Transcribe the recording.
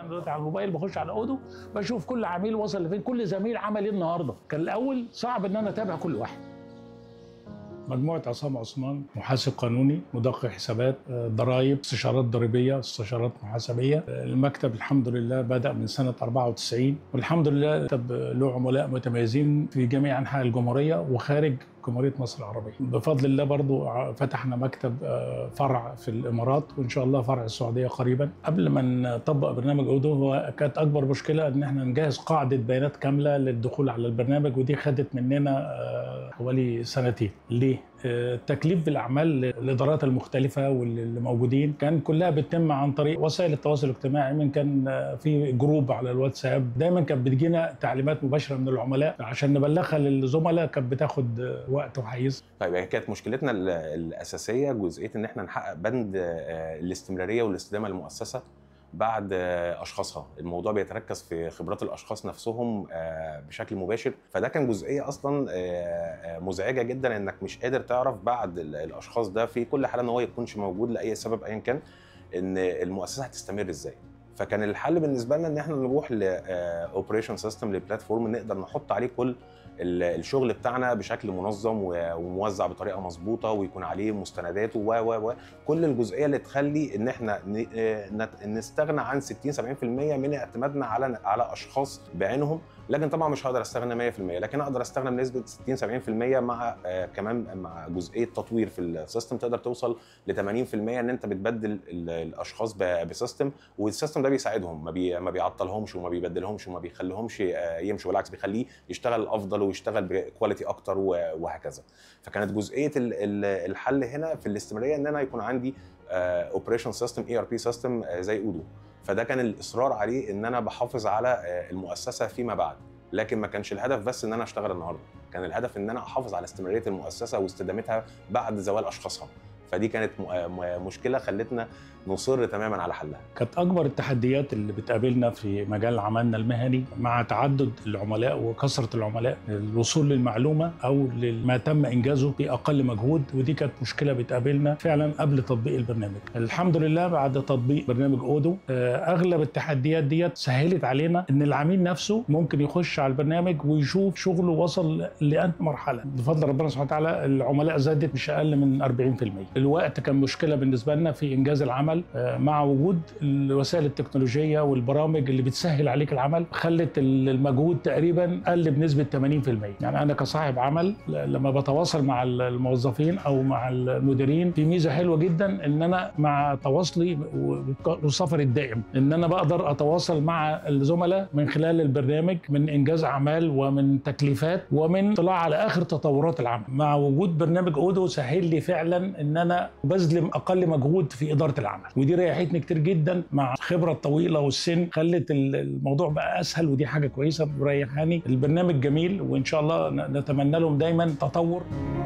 انا دلوقتي على الموبايل بخش على اودو بشوف كل عميل وصل لفين كل زميل عمل ايه النهارده كان الاول صعب ان انا اتابع كل واحد مجموعة عصام عثمان محاسب قانوني مدقق حسابات آه، ضرائب استشارات ضريبية استشارات محاسبية آه، المكتب الحمد لله بدأ من سنة 94 والحمد لله المكتب له عملاء متميزين في جميع أنحاء الجمهورية وخارج جمهورية مصر العربية بفضل الله برضو ع- فتحنا مكتب آه، فرع في الإمارات وإن شاء الله فرع السعودية قريبا قبل ما نطبق برنامج أودو هو كانت أكبر مشكلة إن احنا نجهز قاعدة بيانات كاملة للدخول على البرنامج ودي خدت مننا آه، حوالي سنتين ليه؟ آه، تكليف بالاعمال للادارات المختلفه واللي موجودين كان كلها بتتم عن طريق وسائل التواصل الاجتماعي من كان آه، في جروب على الواتساب دايما كانت بتجينا تعليمات مباشره من العملاء عشان نبلغها للزملاء كانت بتاخد آه، وقت وحيز طيب هي كانت مشكلتنا ال- الاساسيه جزئيه ان احنا نحقق بند آه، الاستمراريه والاستدامه للمؤسسه بعد آه، اشخاصها الموضوع بيتركز في خبرات الاشخاص نفسهم آه، بشكل مباشر فده كان جزئيه اصلا آه، آه، مزعجه جدا انك مش قادر تعرف بعد ال- الاشخاص ده في كل حاله ان هو يكونش موجود لاي سبب ايا كان ان المؤسسه هتستمر ازاي فكان الحل بالنسبه لنا ان احنا نروح لاوبريشن سيستم لبلاتفورم نقدر نحط عليه كل ال- الشغل بتاعنا بشكل منظم و- وموزع بطريقه مظبوطه ويكون عليه مستندات و و و كل الجزئيه اللي تخلي ان احنا ن- آه، نت- نستغنى عن 60 70% من اعتمادنا على على اشخاص بعينهم لكن طبعا مش هقدر استغنى 100% لكن اقدر استغنى بنسبه 60 70% مع آه، كمان مع جزئيه تطوير في السيستم تقدر توصل ل 80% ان انت بتبدل ال- الاشخاص ب- بسيستم والسيستم ده بيساعدهم ما, بي ما بيعطلهمش وما بيبدلهمش وما بيخليهمش آه، يمشوا بالعكس بيخليه يشتغل افضل ويشتغل بكواليتي اكتر و- وهكذا فكانت جزئيه ال- ال- الحل هنا في الاستمراريه ان انا يكون عندي اوبريشن سيستم اي ار بي سيستم زي اودو فده كان الاصرار عليه ان انا بحافظ على آه، المؤسسه فيما بعد لكن ما كانش الهدف بس ان انا اشتغل النهارده كان الهدف ان انا احافظ على استمراريه المؤسسه واستدامتها بعد زوال اشخاصها فدي كانت م- آه، م- مشكله خلتنا نصر تماما على حلها كانت اكبر التحديات اللي بتقابلنا في مجال عملنا المهني مع تعدد العملاء وكثره العملاء الوصول للمعلومه او لما تم انجازه باقل مجهود ودي كانت مشكله بتقابلنا فعلا قبل تطبيق البرنامج الحمد لله بعد تطبيق برنامج اودو آه، اغلب التحديات ديت سهلت علينا ان العميل نفسه ممكن يخش على البرنامج ويشوف شغله وصل لأنهي مرحله بفضل ربنا سبحانه وتعالى العملاء زادت مش اقل من 40% الوقت كان مشكله بالنسبه لنا في انجاز العمل آه، مع وجود الوسائل التكنولوجيه والبرامج اللي بتسهل عليك العمل خلت المجهود تقريبا قل بنسبه 80% يعني انا كصاحب عمل ل- لما بتواصل مع الموظفين او مع المديرين في ميزه حلوه جدا ان انا مع تواصلي والسفر الدائم ان انا بقدر اتواصل مع الزملاء من خلال البرنامج من انجاز اعمال ومن تكليفات ومن اطلاع على اخر تطورات العمل مع وجود برنامج اودو سهل لي فعلا ان انا بذل اقل مجهود في اداره العمل ودي ريحتني كتير جدا مع الخبره الطويله والسن خلت ال- الموضوع بقى اسهل ودي حاجه كويسه مريحاني البرنامج جميل وان شاء الله ن- نتمنى لهم دايما تطور